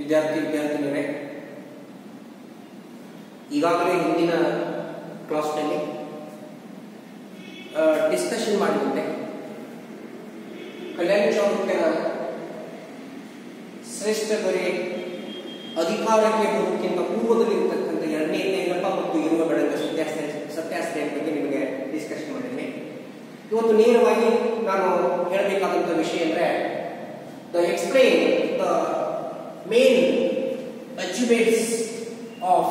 ವಿದ್ಯಾರ್ಥಿ ವಿದ್ಯಾರ್ಥಿನಿಯರೇ ಈಗಾಗಲೇ ಹಿಂದಿನ ಕ್ಲಾಸ್ನಲ್ಲಿ ಡಿಸ್ಕಷನ್ ಮಾಡಿದ್ದೆ ಕಲ್ಯಾಣ ಚಾಲುಕ್ಯರ ಶ್ರೇಷ್ಠ ದೊರೆ ಅಧಿಕಾರಕ್ಕೆ ಬರೋಕ್ಕಿಂತ ಪೂರ್ವದಲ್ಲಿ ಇರತಕ್ಕಂಥ ಎರಡನೇ ತೇಗಪ್ಪ ಮತ್ತು ಇರುವ ಬೆಳಗ್ಗೆ ಸತ್ಯಾಸ್ತ್ರ ಸತ್ಯಾಸ್ತ್ರೆಯ ಬಗ್ಗೆ ನಿಮಗೆ ಡಿಸ್ಕಷನ್ ಮಾಡಿದ್ದೀನಿ ಇವತ್ತು ನೇರವಾಗಿ ನಾನು ಹೇಳಬೇಕಾದಂಥ ವಿಷಯ ಅಂದರೆ the explain the main achievements of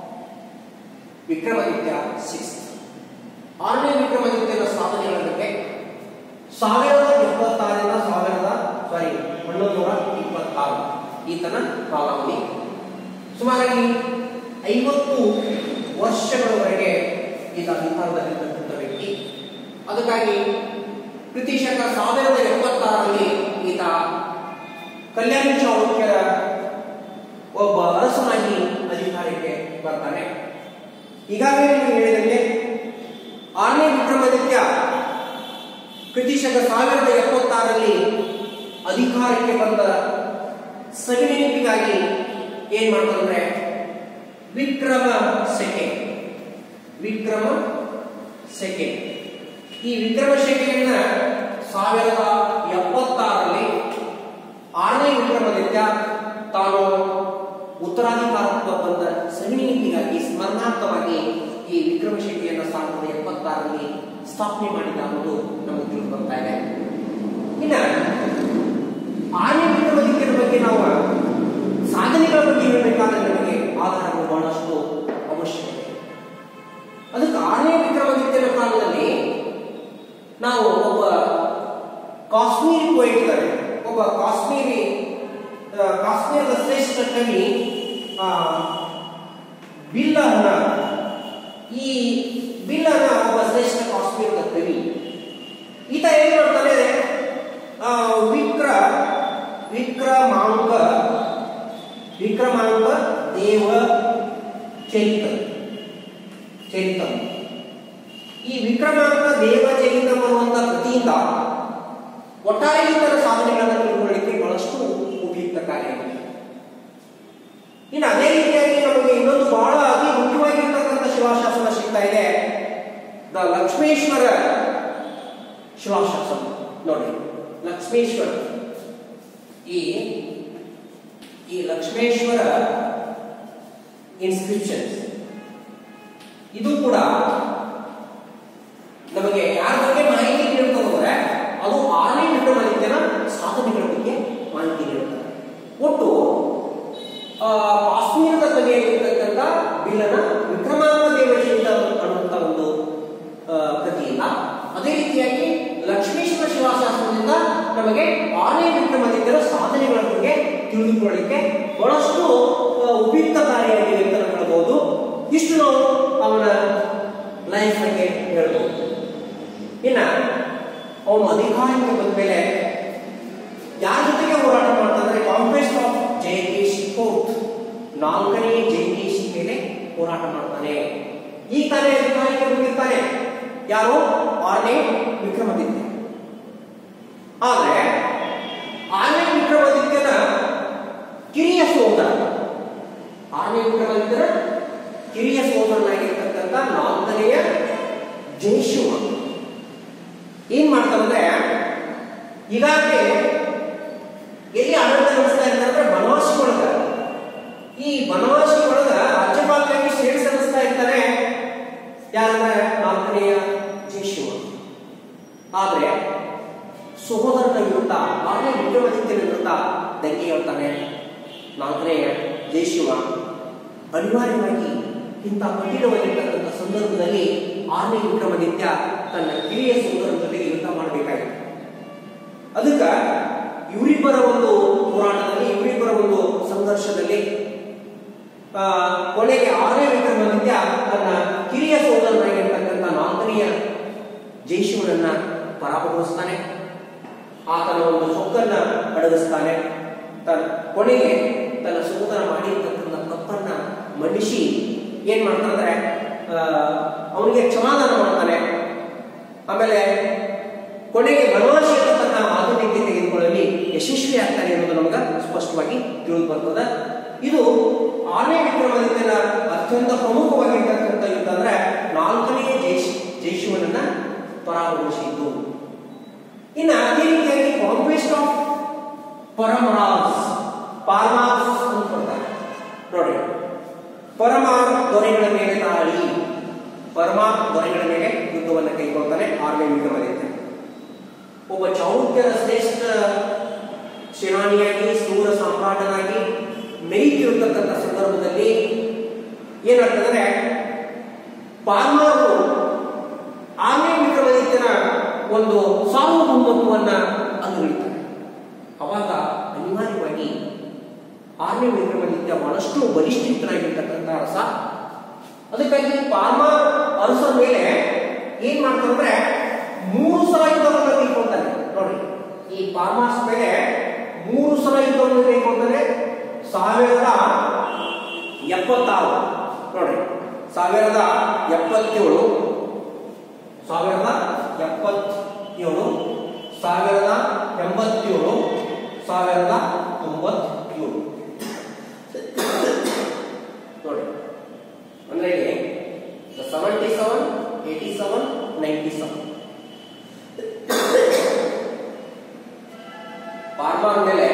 Vikramaditya six ಆರನೇ ವಿಕ್ರಮಾದಿತ್ಯನ ಸಾಧನೆಗಳ ಬಗ್ಗೆ ಸಾವಿರದ ಎಪ್ಪತ್ತಾರರಿಂದ ಸಾವಿರದ ಸಾರಿ ಹನ್ನೊಂದು ನೂರ ಇಪ್ಪತ್ತಾರು ಈತನ ಕಾಲಾವಧಿ ಸುಮಾರಾಗಿ ಐವತ್ತು ವರ್ಷಗಳವರೆಗೆ ಈತ ಅಧಿಕಾರದಲ್ಲಿರ್ತಕ್ಕಂಥ ವ್ಯಕ್ತಿ ಅದಕ್ಕಾಗಿ ಬ್ರಿಟಿಷರ ಸಾವಿರದ ಎಪ್ಪತ್ತಾರರಲ್ಲಿ ಈತ ಕಲ್ಯಾಣ ಚಾಲುಕ್ಯರ ಒಬ್ಬ ಅರಸನಾಗಿ ಅಧಿಕಾರಕ್ಕೆ ಬರ್ತಾನೆ ಈಗಾಗಲೇ ನೀವು ಹೇಳಿದಂತೆ ಆರನೇ ವಿಕ್ರಮಾದಿತ್ಯ ಬ್ರಿಟಿಷರ ಸಾವಿರದ ಎಪ್ಪತ್ತಾರರಲ್ಲಿ ಅಧಿಕಾರಕ್ಕೆ ಬಂದ ಸವಿನೆನಪಿಗಾಗಿ ಏನ್ ಮಾಡ್ತಂದ್ರೆ ವಿಕ್ರಮ ಸೆಕೆಂಡ್ ವಿಕ್ರಮ ಸೆಕೆಂಡ್ ಈ ವಿಕ್ರಮ ಶಕೆಯನ್ನ ಸಾವಿರದ ಎಪ್ಪತ್ತಾರರಲ್ಲಿ ಆರನೇ ವಿಕ್ರಮಾದಿತ್ಯ ತಾನು ಉತ್ತರಾಧಿಕಾರತ್ವ ಬಂದ ಸವಿನೆನಪಿಗಾಗಿ ಸ್ಮರಣಾರ್ಥವಾಗಿ ಈ ವಿಕ್ರಮ ಶಕೆಯನ್ನ ಸಾವಿರದ ಎಪ್ಪತ್ತಾರರಲ್ಲಿ ಸ್ಥಾಪನೆ ಮಾಡಿದ ಅನ್ನೋದು ನಮಗೆ ತಿಳಿದು ಬರ್ತಾ ಇದೆ ಇನ್ನ ಆರ್ಯ ವಿಕ್ರಮಾದಿತ್ಯರ ಬಗ್ಗೆ ನಾವು ಸಾಧನೆಗಳ ಬಗ್ಗೆ ಹೇಳಬೇಕಾದ್ರೆ ನಮಗೆ ಆಧಾರಗಳು ಬಹಳಷ್ಟು ಅವಶ್ಯಕತೆ ಅದಕ್ಕೆ ಆರ್ಯ ವಿಕ್ರಮಾದಿತ್ಯನ ಕಾಲದಲ್ಲಿ ನಾವು ಒಬ್ಬ ಕಾಶ್ಮೀರಿ ಪೋಯಿಟ್ ಇದ್ದಾರೆ ಒಬ್ಬ ಕಾಶ್ಮೀರಿ ಆ, ಕಾಶ್ಮೀರದ ಶ್ರೇಷ್ಠ ಕವಿ ಆ, ಬಿಲ್ಲನ ಈ ಬಿಲ್ಲನ ಒಬ್ಬ ಶ್ರೇಷ್ಠ ಕಾಶ್ಮೀರದ ಕವಿ ಈತ ಏನ್ ಮಾಡ್ತಾನೆ ಆ, ವಿಕ್ರ ವಿಕ್ರಮಾಂಕ ವಿಕ್ರಮಾಂಕ ದೇವ ಚರಿತ ಚರಿತಂ ಈ ವಿಕ್ರಮಾಂಕ ದೇವ ಚರಿತಂ ಅನ್ನುವಂಥ ಕೃತಿಯಿಂದ ಒಟ್ಟಾರೆ ಇತರ ಸಾಧನೆಗಳನ್ನು ತಿಳ್ಕೊಳ್ಳಿಕ್ಕೆ ಬಹಳಷ್ಟು ಉಪಯುಕ್ತಕಾರಿಯಾಗಿದೆ ಇನ್ನು ಅದೇ ರೀತಿಯಾಗಿ ನಮಗೆ ಇನ್ನೊಂದು ಬಹಳ ಅತಿ ಮುಖ್ಯವಾಗಿರ್ತಕ್ಕಂಥ ಶಿಲಾಶಾಸನ ಸಿಗ್ತಾ ಇದೆ ದ ಲಕ್ಷ್ಮೇಶ್ವರ ಶಿಲಾಶಾಸನ ನೋಡಿ ಲಕ್ಷ್ಮೇಶ್ವರ ಈ ಈ ಲಕ್ಷ್ಮೇಶ್ವರ ಇನ್ಸ್ಕ್ರಿಪ್ಷನ್ಸ್ ಇದು ಕೂಡ ನಮಗೆ ಯಾರ ಬಗ್ಗೆ ಮಾಹಿತಿ ನೀಡುತ್ತದೆ ಅದು ಆರನೇ ವಿಕ್ರಮಾದಿತ್ಯನ ಸಾಧನೆಗಳ ಬಗ್ಗೆ ಮಾಹಿತಿ ನೀಡುತ್ತದೆ ಒಟ್ಟು ಆ, ಕಾಶ್ಮೀರದ ಕವಿಯಾಗಿರ್ತಕ್ಕಂಥ ಬಿಲ್ಲನ ವಿಕ್ರಮಾಂಕ ದೇವಶೀಲ ಅನ್ನುವಂಥ ಒಂದು ಆ, ಕೃತಿಯಿಂದ ಅದೇ ರೀತಿಯಾಗಿ ಲಕ್ಷ್ಮೀಶ್ವರ ಶಿಲಾಶಾಸ್ತ್ರದಿಂದ ನಮಗೆ ಆರನೇ ವಿಕ್ರಮಾದಿತ್ಯರ ಸಾಧನೆಗಳ ಬಗ್ಗೆ ತಿಳಿದುಕೊಳ್ಳಲಿಕ್ಕೆ ಬಹಳಷ್ಟು ಆ, ಉಪಯುಕ್ತಕಾರಿಯಾಗಿದೆ ಅಂತ ನಾವು ಹೇಳ್ಬೋದು ಇಷ್ಟು ನಾವು ಅವನ ಲೈಫ್ ಬಗ್ಗೆ ಹೇಳ್ಬೋದು ಇನ್ನ ಅವನು ಅಧಿಕಾರಕ್ಕೆ ಬಂದ ಮೇಲೆ ಯಾರ ಜೊತೆಗೆ ಹೋರಾಟ ಮಾಡ್ತಾನೆ ಕಾಂಗ್ರೆಸ್ ಆಫ್ ಜಯಕೇಶಿ ಕೋರ್ಟ್ ನಾಲ್ಕನೇ ಜಯಕೇಶಿ ಮೇಲೆ ಹೋರಾಟ ಮಾಡ್ತಾನೆ ಈ ತಾನೇ ಅಧಿಕಾರಕ್ಕೆ ಬಂದಿರ್ತಾನೆ ಯಾರು ಆರನೇ ವಿಕ್ರಮಾದಿತ್ಯ ಆದ್ರೆ ಆರನೇ ವಿಕ್ರಮಾದಿತ್ಯನ ಕಿರಿಯ ಸೋದರ ಆರನೇ ವಿಕ್ರಮಾದಿತ್ಯನ ಕಿರಿಯ ಸೋದರನಾಗಿರ್ತಕ್ಕಂಥ ನಾಲ್ಕನೆಯ ಜಯಶಿವ ಏನ್ ಮಾಡ್ತಾರಂದ್ರೆ ಈಗಾಗಲೇ ಎಲ್ಲಿ ಆಡಳಿತ ನಡೆಸ್ತಾ ಇದ್ದಾರೆ ಅಂದ್ರೆ ಬನವಾಸಿ ಒಳಗ ಈ ಬನವಾಸಿ ಒಳಗ ರಾಜ್ಯಪಾಲರಾಗಿ ಸೇವೆ ಸಲ್ಲಿಸ್ತಾ ಇರ್ತಾರೆ ಯಾರಂದ್ರೆ ನಾಲ್ಕನೆಯ ಜಯಶಿವ ಆದ್ರೆ ಸಹೋದರನ ವಿರುದ್ಧ ಆರನೇ ವಿಕ್ರಮಾದಿತ್ಯನ ವಿರುದ್ಧ ದಂಗೆ ಹೇಳ್ತಾನೆ ನಾಲ್ಕನೆಯ ಜಯಶಿವ ಅನಿವಾರ್ಯವಾಗಿ ಇಂಥ ಕಠಿಣವಾಗಿರ್ತಕ್ಕಂಥ ಸಂದರ್ಭದಲ್ಲಿ ಆರನೇ ವಿಕ್ರಮಾದಿತ್ಯ ತನ್ನ ಕಿರಿಯ ಸೋದರನ ಜೊತೆಗೆ ಯುದ್ಧ ಮಾಡಬೇಕಾಗಿತ್ತು ಅದಕ್ಕ ಇವರಿಬ್ಬರ ಒಂದು ಹೋರಾಟದಲ್ಲಿ ಇವರಿಬ್ಬರ ಒಂದು ಸಂಘರ್ಷದಲ್ಲಿ ಆ, ಕೊನೆಗೆ ಆರನೇ ವಿಕ್ರಮಾದಿತ್ಯ ತನ್ನ ಕಿರಿಯ ಸೋದರನಾಗಿರ್ತಕ್ಕಂಥ ನಾಲ್ಕನೆಯ ಜಯಶಿವನನ್ನ ಪರಾಭವಗೊಳಿಸ್ತಾನೆ ಆತನ ಒಂದು ಸೊಕ್ಕನ್ನ ಅಡಗಿಸ್ತಾನೆ ತನ್ನ ಕೊನೆಗೆ ತನ್ನ ಸೋದರ ಮಾಡಿರ್ತಕ್ಕಂಥ ತಪ್ಪನ್ನ ಮನ್ನಿಸಿ ಏನ್ ಮಾಡ್ತಾನಂದ್ರೆ ಆ, ಅವನಿಗೆ ಕ್ಷಮಾದಾನ ಮಾಡ್ತಾನೆ ಆಮೇಲೆ ಕೊನೆಗೆ ಬನವಾಸಿಯನ್ನು ತನ್ನ ಆಧುನಿಕತೆ ತೆಗೆದುಕೊಳ್ಳಲಿ ಯಶಸ್ವಿ ಆಗ್ತಾನೆ ಅನ್ನೋದು ನಮಗೆ ಸ್ಪಷ್ಟವಾಗಿ ತಿಳಿದು ಬರ್ತದೆ ಇದು ಆರನೇ ವಿಕ್ರಮಾದಿತ್ಯನ ಅತ್ಯಂತ ಪ್ರಮುಖವಾಗಿರ್ತಕ್ಕಂಥ ಯುದ್ಧ ಅಂದ್ರೆ ನಾಲ್ಕನೇ ಜೈಶ್ ಜೈಶುವನನ್ನ ಪರಾಮರ್ಶಿಸಿದ್ದು ಇನ್ನು ಅದೇ ರೀತಿಯಾಗಿ ಕಾಂಕ್ವೆಸ್ಟ್ ಆಫ್ ಪರಮರಾಸ್ ಪಾರ್ಮಾಸ್ ಅಂತ ಕೊಡ್ತಾರೆ ನೋಡಿ ಪರಮಾರ್ ದೊರೆಗಳ ಮೇಲೆ ದಾಳಿ ಪರಮಾರ್ ದೊರೆಗಳ ಮೇಲೆ ಯುದ್ಧವನ್ನು ಕೈಗೊಳ್ತಾನೆ ಆರನೇ ವಿಕ್ರಮಾದಿತ್ಯ ಒಬ್ಬ ಚೌಕ್ಯರ ಶ್ರೇಷ್ಠ ಸೇನಾನಿಯಾಗಿ ಸೂರ ಸಾಮ್ರಾಟನಾಗಿ ಮೆರೀತಿರತಕ್ಕಂಥ ಸಂದರ್ಭದಲ್ಲಿ ಏನಾಗ್ತದಂದ್ರೆ ಪಾರ್ಮಾರು ಆರನೇ ವಿಕ್ರಮಾದಿತ್ಯನ ಒಂದು ಸಾರ್ವಭೌಮತ್ವವನ್ನ ಅನುರಿತಾರೆ ಅವಾಗ ಅನಿವಾರ್ಯವಾಗಿ ಆರನೇ ವಿಕ್ರಮಾದಿತ್ಯ ಬಹಳಷ್ಟು ಬಲಿಷ್ಠಿತನಾಗಿರ್ತಕ್ಕಂಥ ಅರಸ ಅದಕ್ಕಾಗಿ ಪಾರ್ಮಾ ಅರಸರ ಮೇಲೆ ಏನ್ ಮಾಡ್ತಾರಂದ್ರೆ ಮೂರು ಸಲ ಯುದ್ಧವನ್ನು ಕೈಗೊಳ್ತಾನೆ ನೋಡಿ ಈ ಪಾರ್ಮಾಸ್ ಮೇಲೆ ಮೂರು ಸಲ ಯುದ್ಧವನ್ನು ಕೈಗೊಳ್ತಾನೆ ಸಾವಿರದ ಎಪ್ಪತ್ತಾರು ನೋಡಿ ಸಾವಿರದ ಎಪ್ಪತ್ತೇಳು ಸಾವಿರದ ಎಪ್ಪತ್ತೇಳು ಸಾವಿರದ ಎಂಬತ್ತೇಳು ಸಾವಿರದ ತೊಂಬತ್ತೇಳು ನೋಡಿ ಅಂದ್ರೆ seventy seven eighty seven ninety seven Parmar ಮೇಲೆ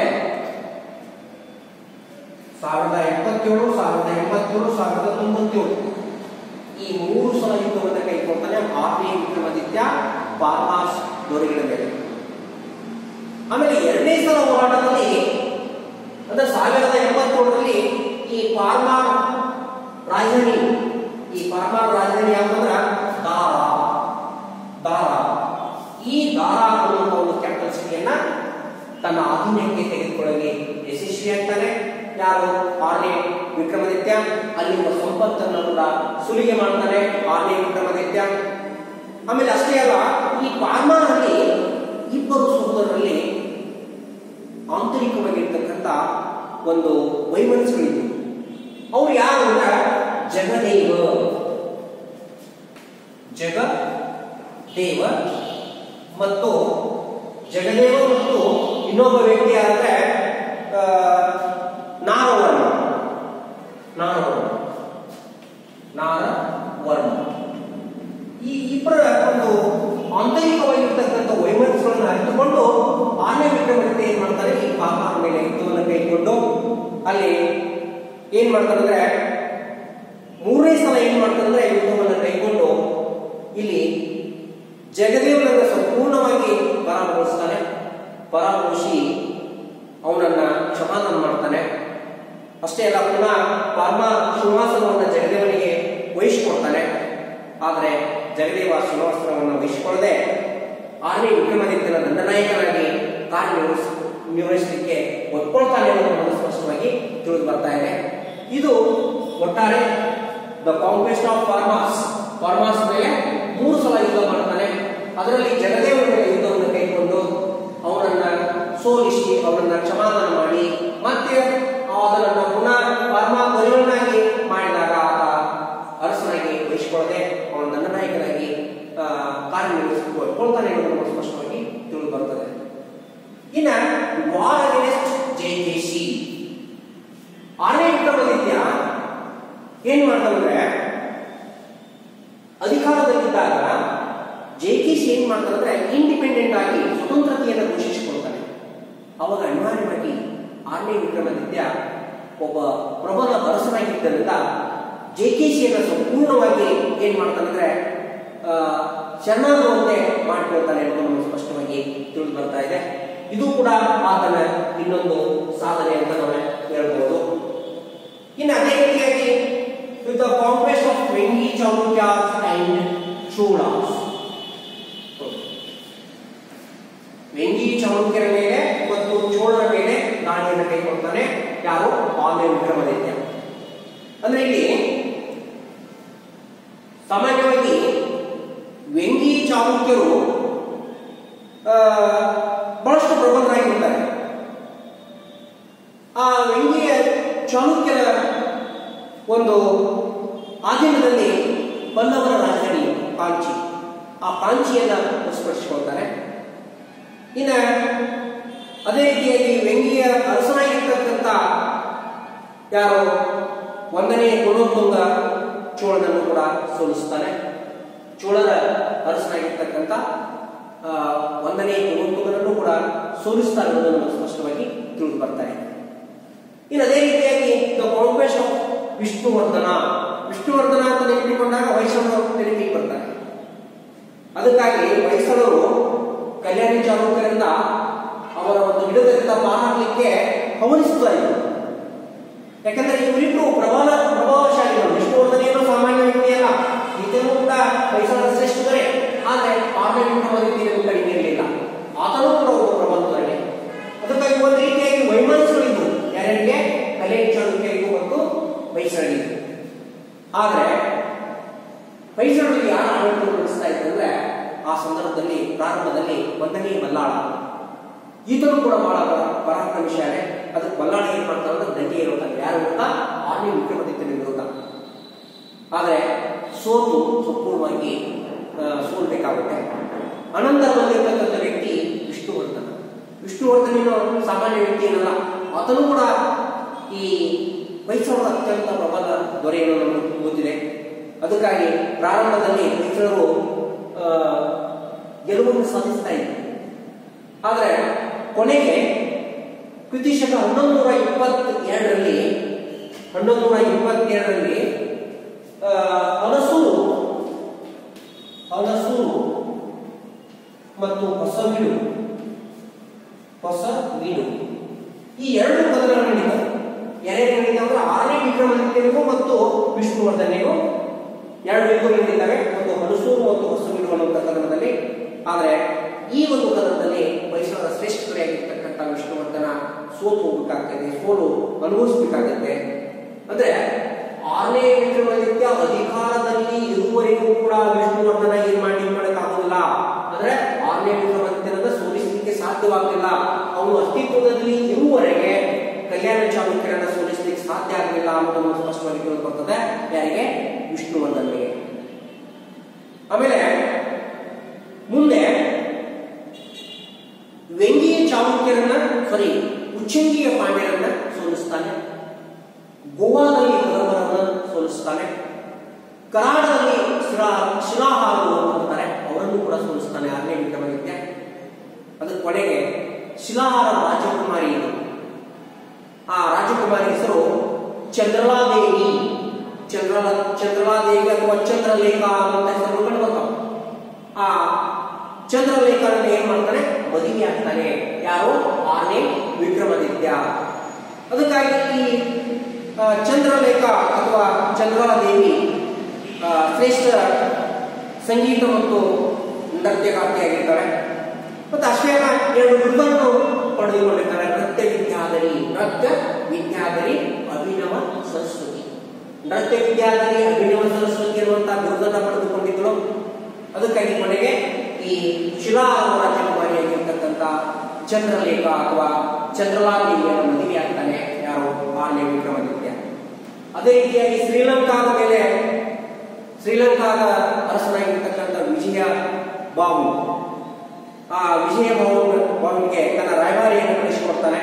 ಸಾವಿರದ ಎಪ್ಪತ್ತೇಳು ಸಾವಿರದ ಎಂಬತ್ತೇಳು ಸಾವಿರದ ತೊಂಬತ್ತೇಳು ಈ ಮೂರು ಸಲ ಯುದ್ಧವನ್ನು ಕೈಗೊಳ್ತಾನೆ ಆರನೇ ವಿಕ್ರಮಾದಿತ್ಯ ಪಾರ್ಮಾಸ್ ದೊರೆಗಳ ಮೇಲೆ ಆಮೇಲೆ ಎರಡನೇ ಸಲ ಹೋರಾಟದಲ್ಲಿ ಅಂದ್ರೆ ಸಾವಿರದ ಎಂಬತ್ತೇಳರಲ್ಲಿ ಈ ಪಾರ್ಮಾರ್ ರಾಜಧಾನಿ ಈ ಪಾರ್ಮಾರ್ ರಾಜಧಾನಿ ಯಾವ್ದಂದ್ರ ದಾರ ದಾರ ಈ ದಾರ ಅನ್ನುವಂಥ ಒಂದು ಕ್ಯಾಪಿಟಲ್ ಸಿಟಿಯನ್ನ ತನ್ನ ಅಧೀನಕ್ಕೆ ತೆಗೆದುಕೊಳ್ಳಲು ಯಶಸ್ವಿಯಾಗ್ತಾನೆ ಯಾರು ಆರನೇ ವಿಕ್ರಮಾದಿತ್ಯ ಅಲ್ಲಿರುವ ಸಂಪತ್ತನ್ನು ಕೂಡ ಸುಲಿಗೆ ಮಾಡ್ತಾನೆ ಆರನೇ ವಿಕ್ರಮಾದಿತ್ಯ ಆಮೇಲೆ ಅಷ್ಟೇ ಅಲ್ಲ ಈ ಪಾರ್ಮಾರಲ್ಲಿ ಇಬ್ಬರು ಸಹೋದರರಲ್ಲಿ ಆಂತರಿಕವಾಗಿರ್ತಕ್ಕಂಥ ಒಂದು ವೈಮನಸ್ಸುಗಳಿದ್ದು ಅವ್ರು ಯಾರು ಅಂದ್ರೆ ಜಗದೇವ ಜಗ ದೇವ ಮತ್ತು ಜಗದೇವ ಮತ್ತು ಇನ್ನೊಬ್ಬ ವ್ಯಕ್ತಿ ಯಾರಂದ್ರೆ ಆ, ನಾರವರ್ಣ ನಾರವರ್ಣ ನಾರವರ್ಣ ಈ ಇಬ್ಬರ ಒಂದು ಆಂತರಿಕವಾಗಿರ್ತಕ್ಕಂಥ ವೈಮನಸ್ಸುಗಳನ್ನು ಅರಿತುಕೊಂಡು ಆನೆ ವಿಕ್ರಮಾದಿತ್ಯ ಏನ್ ಮಾಡ್ತಾರೆ ಈ ಪಾಪಾರ ಮೇಲೆ ಯುದ್ಧವನ್ನು ಕೈಗೊಂಡು ಅಲ್ಲಿ ಏನ್ ಮಾಡ್ತಾರೆ ಅಂದ್ರೆ ಮೂರನೇ ಸಲ ಏನ್ ಮಾಡ್ತಾರೆ ಅಂದ್ರೆ ಯುದ್ಧವನ್ನು ಕೈಗೊಂಡು ಇಲ್ಲಿ ಜಗದೇವನನ್ನ ಸಂಪೂರ್ಣವಾಗಿ ಪರಾಮರ್ಶಿಸ್ತಾನೆ ಪರಾಮರ್ಶಿ ಅವನನ್ನ ಕ್ಷಮಾದಾನ ಮಾಡ್ತಾನೆ ಅಷ್ಟೇ ಅಲ್ಲ ಪುನಃ ಪಾರ್ಮ ಸಿಂಹಾಸನವನ್ನು ಜಗದೇವನಿಗೆ ವಹಿಸಿಕೊಡ್ತಾನೆ ಆದರೆ ಜಗದೇವ ಸಿಂಹಾಸನವನ್ನು ವಹಿಸಿಕೊಳ್ಳದೆ ಆರನೇ ವಿಕ್ರಮಾದಿತ್ಯನ ದಂಡನಾಯಕನಾಗಿ ಕಾರ್ಯನಿರ್ವಹಿಸ ನಿರ್ವಹಿಸಲಿಕ್ಕೆ ಒಪ್ಕೊಳ್ತಾನೆ ಅನ್ನೋದು ಸ್ಪಷ್ಟವಾಗಿ ತಿಳಿದು ಬರ್ತಾ ಇದೆ ಇದು ಒಟ್ಟಾರೆ the conquest of Paramaras Paramaras ಮೇಲೆ ಮೂರು ಸಲ ಯುದ್ಧ ಮಾಡ್ತಾನೆ ಅದರಲ್ಲಿ ಜಗದೇವನ ಮೇಲೆ ಯುದ್ಧವನ್ನು ಕೈಗೊಂಡು ಅವನನ್ನ ಸೋಲಿಸಿ ಅವನನ್ನ ಕ್ಷಮಾದಾನ ಮಾಡಿ ಮತ್ತೆ ಅದನ್ನ ಪುನಃ ಪರಮ ದೊರೆಯನ್ನಾಗಿ ಮಾಡಿದಾಗ ಆತ ಅರಸನಾಗಿ ವಹಿಸಿಕೊಳ್ಳದೆ ಅವನ ದಂಡನಾಯಕನಾಗಿ ಆ, ಕಾರ್ಯನಿರ್ವಹಿಸಿಕೊಳ್ತಾನೆ ಅನ್ನೋದು ಸ್ಪಷ್ಟವಾಗಿ ತಿಳಿದು ಬರ್ತದೆ ಇನ್ನ war against J J C ಆರನೇ ವಿಕ್ರಮಾದಿತ್ಯ ಏನ್ ಮಾಡ್ತಾನಂದ್ರೆ ಅಧಿಕಾರದಲ್ಲಿದ್ದಾಗ ಜೆ ಕೆ ಸಿ ಏನ್ ಮಾಡ್ತಾನಂದ್ರೆ ಇಂಡಿಪೆಂಡೆಂಟ್ ಆಗಿ ಸ್ವತಂತ್ರತೆಯನ್ನು ಘೋಷಿಸಿಕೊಳ್ತಾನೆ ಅವಾಗ ಅನಿವಾರ್ಯವಾಗಿ ಆರನೇ ವಿಕ್ರಮಾದಿತ್ಯ ಒಬ್ಬ ಪ್ರಬಲ ಅರಸನಾಗಿದ್ದರಿಂದ ಜೆ ಕೆ ಸಿಯನ್ನು ಸಂಪೂರ್ಣವಾಗಿ ಏನ್ ಮಾಡ್ತಾನಂದ್ರೆ ಆ, ಶರಣಾಗುವಂತೆ ಮಾಡ್ಕೊಳ್ತಾನೆ ಅನ್ನೋದು ನಮಗೆ ಸ್ಪಷ್ಟವಾಗಿ ತಿಳಿದು ಬರ್ತಾ ಇದೆ ಇದು ಕೂಡ ಆತನ ಇನ್ನೊಂದು ಸಾಧನೆ ಅಂತ ನಾವು ಹೇಳ್ಬೋದು ಇನ್ನು ಅದೇ ರೀತಿಯಾಗಿ with the conquest of Vengi Chalukyas and Cholas Vengi ಚಾಲುಕ್ಯರ ಮೇಲೆ ಮತ್ತು ಚೋಳರ ಮೇಲೆ ದಾಳಿಯನ್ನು ಕೈಗೊಳ್ತಾನೆ ಯಾರು ಆನೆ ವಿಕ್ರಮಾದಿತ್ಯ ಅಂದ್ರೆ ಇಲ್ಲಿ ಸಾಮಾನ್ಯವಾಗಿ ವೆಂಗಿ ಚಾಲುಕ್ಯರು ಆ, ಬಹಳಷ್ಟು ಪ್ರಬಲರಾಗಿರ್ತಾರೆ ಆ ವೆಂಗಿಯ ಚಾಲುಕ್ಯರ ಒಂದು ಆಧೀನದಲ್ಲಿ ಪಲ್ಲವರ ರಾಜಧಾನಿ ಕಾಂಚಿ ಆ ಕಾಂಚಿಯನ್ನ ಸ್ಪರ್ಶಿಸ್ಕೊಳ್ತಾರೆ ಇನ್ನ ಅದೇ ರೀತಿಯಾಗಿ ವ್ಯಂಗ್ಯ ಅರಸನಾಗಿರ್ತಕ್ಕಂಥ ಯಾರು ಒಂದನೇ ಕುಲೋತ್ತುಂಗ ಚೋಳನನ್ನು ಕೂಡ ಸೋಲಿಸ್ತಾನೆ ಚೋಳರ ಅರಸನಾಗಿರ್ತಕ್ಕಂಥ ಆ, ಒಂದನೇ ಕುಲೋತ್ತುಂಗನನ್ನು ಕೂಡ ಸೋಲಿಸ್ತಾನೆ ಅನ್ನೋದು ನಮಗೆ ಸ್ಪಷ್ಟವಾಗಿ ತಿಳಿದು ಬರ್ತಾ ಇದೆ ಇನ್ನು ಅದೇ ರೀತಿಯಾಗಿ the conquest of Vishnuvardhana Vishnuvardhana ಅಂತ ನೆನಪಿಕೊಂಡಾಗ ಹೊಯ್ಸಳರು ನೆನಪಿಗೆ ಬರ್ತಾರೆ ಅದಕ್ಕಾಗಿ ಹೊಯ್ಸಳರು ಕಲ್ಯಾಣಿ ಚಾಲುಕ್ಯರಿಂದ ಅವರ ಒಂದು ಹಿಡಿತದಿಂದ ಪಾರಾಗಲಿಕ್ಕೆ ಹವನಿಸ್ತಾ ಇದ್ರು ಯಾಕಂದ್ರೆ ಇವರಿಬ್ರು ಪ್ರಬಲ ಪ್ರಭಾವಶಾಲಿಗಳು ವಿಷ್ಣುವರ್ಧನ ಏನೋ ಸಾಮಾನ್ಯ ವ್ಯಕ್ತಿ ಅಲ್ಲ ಈತನೂ ಕೂಡ ಹೊಯ್ಸಳರ ಶ್ರೇಷ್ಠರೇ ಆದ್ರೆ ಪಾರ್ಲಿಮೆಂಟ್ ಅವಧಿಯಲ್ಲಿ ಕಡಿಮೆ ಇರಲಿಲ್ಲ ಆತನೂ ಕೂಡ ಒಬ್ಬ ಪ್ರಬಲದವರೇ ಅದಕ್ಕಾಗಿ ಒಂದು ರೀತಿಯಾಗಿ ವೈಮನಸ್ಸುಗಳಿದ್ವು ಯಾರಿಗೆ ಕಲ್ಯಾಣಿ ಚಾಲುಕ್ಯರಿಗೂ ಮತ್ತು ಹೊಯ್ಸಳರಿಗೂ ಆದ್ರೆ ಹೊಯ್ಸಳರು ಯಾರು ಆಡಳಿತ ನಡೆಸ್ತಾ ಇದ್ರು ಅಂದ್ರೆ ಆ ಸಂದರ್ಭದಲ್ಲಿ ಪ್ರಾರಂಭದಲ್ಲಿ ಒಂದನೇ ಬಲ್ಲಾಳ ಈತನು ಕೂಡ ಬಹಳ ಪರ- ಪರಾಕ್ರಮಶಾಲಿ ಅದಕ್ಕೆ ಬಲ್ಲಾಳ ಏನ್ ಮಾಡ್ತಾರೆ ಅಂದ್ರೆ ದಂಗೆ ಇರುತ್ತಾನೆ ಯಾರು ಅಂತ ಆರ್ಮಿ ವಿಕ್ರಮಾದಿತ್ಯನ ವಿರೋಧ ಆದ್ರೆ ಸೋತು ಸಂಪೂರ್ಣವಾಗಿ ಆ, ಸೋಲ್ಬೇಕಾಗುತ್ತೆ ಅನಂತರ ಬಂದಿರತಕ್ಕಂಥ ವ್ಯಕ್ತಿ ವಿಷ್ಣುವರ್ಧನ ವಿಷ್ಣುವರ್ಧನೇನು ಸಾಮಾನ್ಯ ವ್ಯಕ್ತಿ ಏನಲ್ಲ ಆತನು ಕೂಡ ಈ ಹೊಯ್ಸಳರ ಅತ್ಯಂತ ಪ್ರಬಲ ದೊರೆಯನ್ನು ನಮಗೆ ಗೊತ್ತಿದೆ ಅದಕ್ಕಾಗಿ ಪ್ರಾರಂಭದಲ್ಲಿ ಹೊಯ್ಸಳರು ಆ, ಗೆಲುವನ್ನು ಸಾಧಿಸ್ತಾ ಇದ್ರು ಆದರೆ ಕೊನೆಗೆ ಕೃತಿಶಕ ಹನ್ನೊಂದು ನೂರ ಇಪ್ಪತ್ತೆರಡರಲ್ಲಿ ಹನ್ನೊಂದು ನೂರ ಇಪ್ಪತ್ತೆರಡರಲ್ಲಿ ಆ, ಹಲಸೂರು ಹಲಸೂರು ಮತ್ತು ಹೊಸವೀಡು ಹೊಸ ವೀಡು ಈ ಎರಡು ಕದನಗಳು ನಡೀತವೆ ಯಾರ್ಯಾರು ನಡೀತಾವೆ ಆರನೇ ವಿಕ್ರಮಾದಿತ್ಯನಿಗೂ ಮತ್ತು ವಿಷ್ಣುವರ್ಧನಿಗೂ ಎರಡು ಯುದ್ಧಗಳು ನಡೀತವೆ ಒಂದು ಹಲಸೂರು ಮತ್ತು ಹೊಸವೀಡು ಅನ್ನುವಂಥ ಕದನದಲ್ಲಿ ಆದರೆ ಈ ಒಂದು ಕದನದಲ್ಲಿ ಹೊಯ್ಸಳರ ಶ್ರೇಷ್ಠತೆಯಾಗಿರ್ತಕ್ಕಂಥ ವಿಷ್ಣುವರ್ಧನ ಸೋತು ಹೋಗ್ಬೇಕಾಗ್ತದೆ ಸೋಲು ಅನುಭವಿಸ್ಬೇಕಾಗತ್ತೆ ಅಂದ್ರೆ ಆರನೇ ವಿಕ್ರಮಾದಿತ್ಯ ಅಧಿಕಾರದಲ್ಲಿ ಇರುವವರೆಗೂ ಕೂಡ ವಿಷ್ಣುವರ್ಧನ ಏನ್ ಮಾಡಿ ಮಾಡೋಕ್ಕಾಗೋದಿಲ್ಲ ಅಂದ್ರೆ ಆರನೇ ವಿಕ್ರಮಾದಿತ್ಯನನ್ನ ಸೋಲಿಸಲಿಕ್ಕೆ ಸಾಧ್ಯವಾಗಲಿಲ್ಲ ಅವನು ಅಸ್ತಿತ್ವದಲ್ಲಿ ಇರುವವರೆಗೆ ಕಲ್ಯಾಣ ಚಾಲುಕ್ಯರನ್ನ ಸೋಲಿಸಲಿಕ್ಕೆ ಸಾಧ್ಯ ಆಗಲಿಲ್ಲ ಅನ್ನೋದು ಸ್ಪಷ್ಟವಾಗಿ ತಿಳಿದು ಬರ್ತದೆ ಯಾರಿಗೆ ವಿಷ್ಣುವರ್ಧನಿಗೆ ಆಮೇಲೆ ಮುಂದೆ ವ್ಯಂಗಿಯ ಚಾಲುಕ್ಯರನ್ನ ಸಾರಿ ಉಚ್ಚಂಗಿಯ ಪಾಂಡ್ಯರನ್ನ ಸೋಲಿಸ್ತಾನೆ ಗೋವಾದಲ್ಲಿ ಕದವರನ್ನ ಸೋಲಿಸ್ತಾನೆ ಕರಾಡದಲ್ಲಿ ಶಿರಾ ಶಿಲಾಹಾರರು ಅಂತಾರೆ ಅವರನ್ನು ಕೂಡ ಸೋಲಿಸ್ತಾನೆ ಆರನೇ ವಿಕ್ರಮಾದಿತ್ಯ ಅದಕ್ಕೆ ಕೊನೆಗೆ ಶಿಲಾಹಾರ ರಾಜಕುಮಾರಿ ಇದು ಆ ರಾಜಕುಮಾರಿ ಹೆಸರು ಚಂದ್ರಲಾದೇವಿ ಚಂದ್ರ ಚಂದ್ರಲಾದೇವಿ ಅಥವಾ ಚಂದ್ರಲೇಖ ಅಂತ ಹೆಸರು ಕಂಡು ಬರ್ತಾವ ಆ ಚಂದ್ರಲೇಖನ ಏನ್ ಮಾಡ್ತಾನೆ ಮದುವೆ ಆಗ್ತಾನೆ ಯಾರು ಆನೆ ವಿಕ್ರಮಾದಿತ್ಯ ಅದಕ್ಕಾಗಿ ಈ ಆ, ಚಂದ್ರಲೇಖ ಅಥವಾ ಚಂದ್ರಲಾದೇವಿ ಆ, ಶ್ರೇಷ್ಠ ಸಂಗೀತ ಮತ್ತು ನೃತ್ಯಗಾರ್ತಿಯಾಗಿರ್ತಾಳೆ ಮತ್ತು ಅಷ್ಟೇ ಅಲ್ಲ ಎರಡು ಬಿರುದನ್ನು ಪಡೆದುಕೊಂಡಿರ್ತಾರೆ ನೃತ್ಯ ವಿದ್ಯಾಧರಿ ನೃತ್ಯ ವಿದ್ಯಾಧರಿ ಅಭಿನವ ಸರಸ್ವತಿ ನೃತ್ಯ ವಿದ್ಯಾಧರಿ ಅಭಿನವ ಸರಸ್ವತಿ ಅನ್ನುವಂತಹ ಬಿರುದನ್ನು ಪಡೆದುಕೊಂಡಿದ್ದಳು ಅದಕ್ಕಾಗಿ ಕೊನೆಗೆ ಈ ಶಿಲಾ ರಾಜಕುಮಾರಿಯಾಗಿರ್ತಕ್ಕಂಥ ಚಂದ್ರಲೇಖ ಅಥವಾ ಚಂದ್ರಲಾದೇವಿಯನ್ನು ಮದುವೆ ಆಗ್ತಾನೆ ಯಾರು ಆರ್ಯ ವಿಕ್ರಮಾದಿತ್ಯ ಅದೇ ರೀತಿಯಾಗಿ ಶ್ರೀಲಂಕಾದ ಮೇಲೆ ಶ್ರೀಲಂಕಾದ ಅರಸನಾಗಿರ್ತಕ್ಕಂಥ ವಿಜಯ ಬಾಬು ಆ ವಿಜಯ ಬಾಬು ಬಾಬುವಿಗೆ ತನ್ನ ರಾಯಭಾರಿಯನ್ನು ಕಳಿಸಿಕೊಡ್ತಾನೆ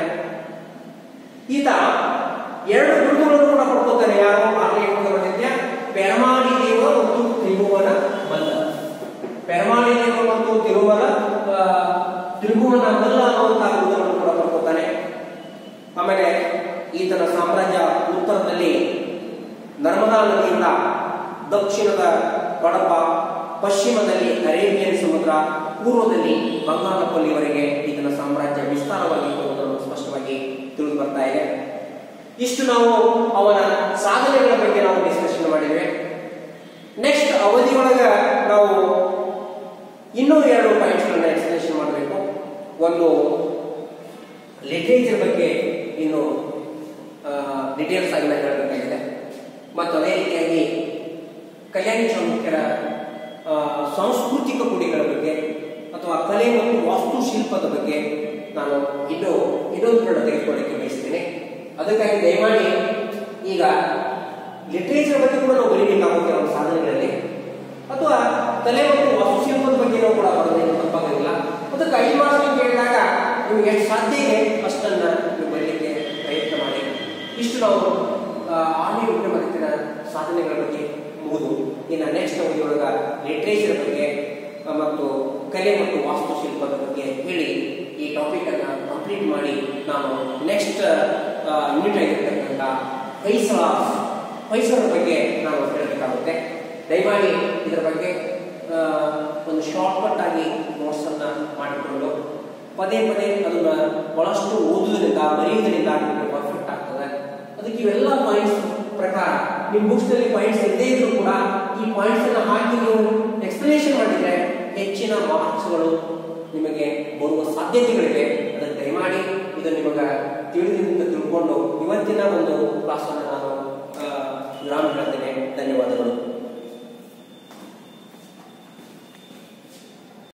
ಈತ ಎರಡು ಬಿರುದುಗಳನ್ನು ಕೂಡ ಪಡ್ಕೊತಾನೆ ಯಾರು ಆರ್ಯ ವಿಕ್ರಮಾದಿತ್ಯ ಪೆರಮಾಡಿ ದೇವ ಮತ್ತು ತ್ರಿಭುವನ ಮಲ್ಲ ಪೆರಮಾಡಿ ದೇವ ಮತ್ತು ತಿರುಮಲ ಆ, ತ್ರಿಭುವನ ಮಲ್ಲ ಅನ್ನುವಂತಹ ಬಿರುದುಗಳನ್ನು ಕೂಡ ಪಡ್ಕೊತಾನೆ ಆಮೇಲೆ ಈತನ ಸಾಮ್ರಾಜ್ಯ ಉತ್ತರದಲ್ಲಿ ನರ್ಮದಾ ನದಿಯಿಂದ ದಕ್ಷಿಣದ ಕಡಪ ಪಶ್ಚಿಮದಲ್ಲಿ ಅರೇಬಿಯನ್ ಸಮುದ್ರ ಪೂರ್ವದಲ್ಲಿ ಬಂಗಾಳಕೊಲ್ಲಿವರೆಗೆ ಈತನ ಸಾಮ್ರಾಜ್ಯ ವಿಸ್ತಾರವಾಗಿತ್ತು ಅನ್ನೋದನ್ನು ಸ್ಪಷ್ಟವಾಗಿ ತಿಳಿದು ಬರ್ತಾ ಇದೆ ಇಷ್ಟು ನಾವು ಅವನ ಸಾಧನೆಗಳ ಬಗ್ಗೆ ನಾವು ಡಿಸ್ಕಷನ್ ಮಾಡಿದ್ವಿ ನೆಕ್ಸ್ಟ್ ಅವಧಿಯೊಳಗ ನಾವು ಇನ್ನೂ ಎರಡು ಪಾಯಿಂಟ್ಸ್ಗಳನ್ನ ಎಕ್ಸ್ಪ್ಲೇಷನ್ ಮಾಡಬೇಕು ಒಂದು ಲಿಟ್ರೇಚರ್ ಬಗ್ಗೆ ಇನ್ನು ಡೀಟೇಲ್ಸ್ ಆಗಿ ನಾನು ಹೇಳಬೇಕಾಗಿದೆ ಮತ್ತು ಅದೇ ರೀತಿಯಾಗಿ ಕಲ್ಯಾಣಿ ಚಾಲುಕ್ಯರ ಆ, ಸಾಂಸ್ಕೃತಿಕ ಕೊಡುಗೆಗಳ ಬಗ್ಗೆ ಅಥವಾ ಕಲೆ ಮತ್ತು ವಾಸ್ತುಶಿಲ್ಪದ ಬಗ್ಗೆ ನಾನು ಇನ್ನೂ ಇನ್ನೊಂದು ಕಡೆ ತೆಗೆದುಕೊಳ್ಳಕ್ಕೆ ಬಯಸ್ತೇನೆ ಅದಕ್ಕಾಗಿ ದಯಮಾಡಿ ಈಗ ಲಿಟ್ರೇಚರ್ ಬಗ್ಗೆ ಕೂಡ ನಾವು ಬರೀಬೇಕಾಗುತ್ತೆ ನಮ್ಮ ಸಾಧನೆಗಳಲ್ಲಿ ಅಥವಾ ಕಲೆ ಮತ್ತು ವಾಸ್ತುಶಿಲ್ಪದ ಬಗ್ಗೆ ನಾವು ಕೂಡ ಬರೋದೇನು ತಪ್ಪಾಗೋದಿಲ್ಲ ಅದಕ್ಕೆ ಐದು ಮಾರ್ಕ್ಸ್ ಕೇಳಿದಾಗ ನಿಮಗೆ ಎಷ್ಟು ಸಾಧ್ಯ ಇದೆ ಅಷ್ಟನ್ನು ನೀವು ಬರಲಿಕ್ಕೆ ಪ್ರಯತ್ನ ಮಾಡಿ ಇಷ್ಟು ನಾವು ಆನ್ಲೈನ್ ಉದ್ಯಮದತ್ತಿನ ಸಾಧನೆಗಳ ಬಗ್ಗೆ ಮುಗಿದು ಇನ್ನು ನೆಕ್ಸ್ಟ್ ನಾವು ಇದರೊಳಗೆ ಲಿಟ್ರೇಚರ್ ಬಗ್ಗೆ ಆ, ಮತ್ತು ಕಲೆ ಮತ್ತು ವಾಸ್ತುಶಿಲ್ಪದ ಬಗ್ಗೆ ಹೇಳಿ ಈ ಟಾಪಿಕ್ ಅನ್ನ ಕಂಪ್ಲೀಟ್ ಮಾಡಿ ನಾನು ನೆಕ್ಸ್ಟ್ ಯೂನಿಟ್ ಆಗಿರ್ತಕ್ಕಂಥ ಹೊಯ್ಸಳ ಹೊಯ್ಸಳರ ಬಗ್ಗೆ ನಾನು ಹೇಳಬೇಕಾಗುತ್ತೆ ದಯಮಾಡಿ ಇದರ ಬಗ್ಗೆ ಆ, ಒಂದು ಶಾರ್ಟ್ಕಟ್ ಆಗಿ ನೋಟ್ಸ್ ಅನ್ನ ಮಾಡಿಕೊಂಡು ಪದೇ ಪದೇ ಅದನ್ನ ಬಹಳಷ್ಟು ಓದುವುದರಿಂದ ಬರೆಯುವುದರಿಂದ ನಿಮಗೆ ಪರ್ಫೆಕ್ಟ್ ಆಗ್ತದೆ ಅದಕ್ಕೆ ಇವೆಲ್ಲ ಪಾಯಿಂಟ್ಸ್ ಪ್ರಕಾರ ನಿಮ್ಮ ಬುಕ್ಸ್ ನಲ್ಲಿ ಪಾಯಿಂಟ್ಸ್ ಇಲ್ಲದೇ ಇದ್ರೂ ಕೂಡ ಈ ಪಾಯಿಂಟ್ಸ್ ಅನ್ನ ಹಾಕಿ ನೀವು ಎಕ್ಸ್ಪ್ಲನೇಷನ್ ಮಾಡಿದ್ರೆ ಹೆಚ್ಚಿನ ಮಾರ್ಕ್ಸ್ಗಳು ನಿಮಗೆ ಬರುವ ಸಾಧ್ಯತೆಗಳಿವೆ ಅದಕ್ಕೆ ದಯಮಾಡಿ ಇದು ನಿಮಗೆ ತಿಳಿದಿಂದ ತಿಳ್ಕೊಂಡು ಇವತ್ತಿನ ಒಂದು ಕ್ಲಾಸನ್ನು ನಾನು ಆ, ವಿರಾಮ ಹೇಳ್ತೇನೆ ಧನ್ಯವಾದಗಳು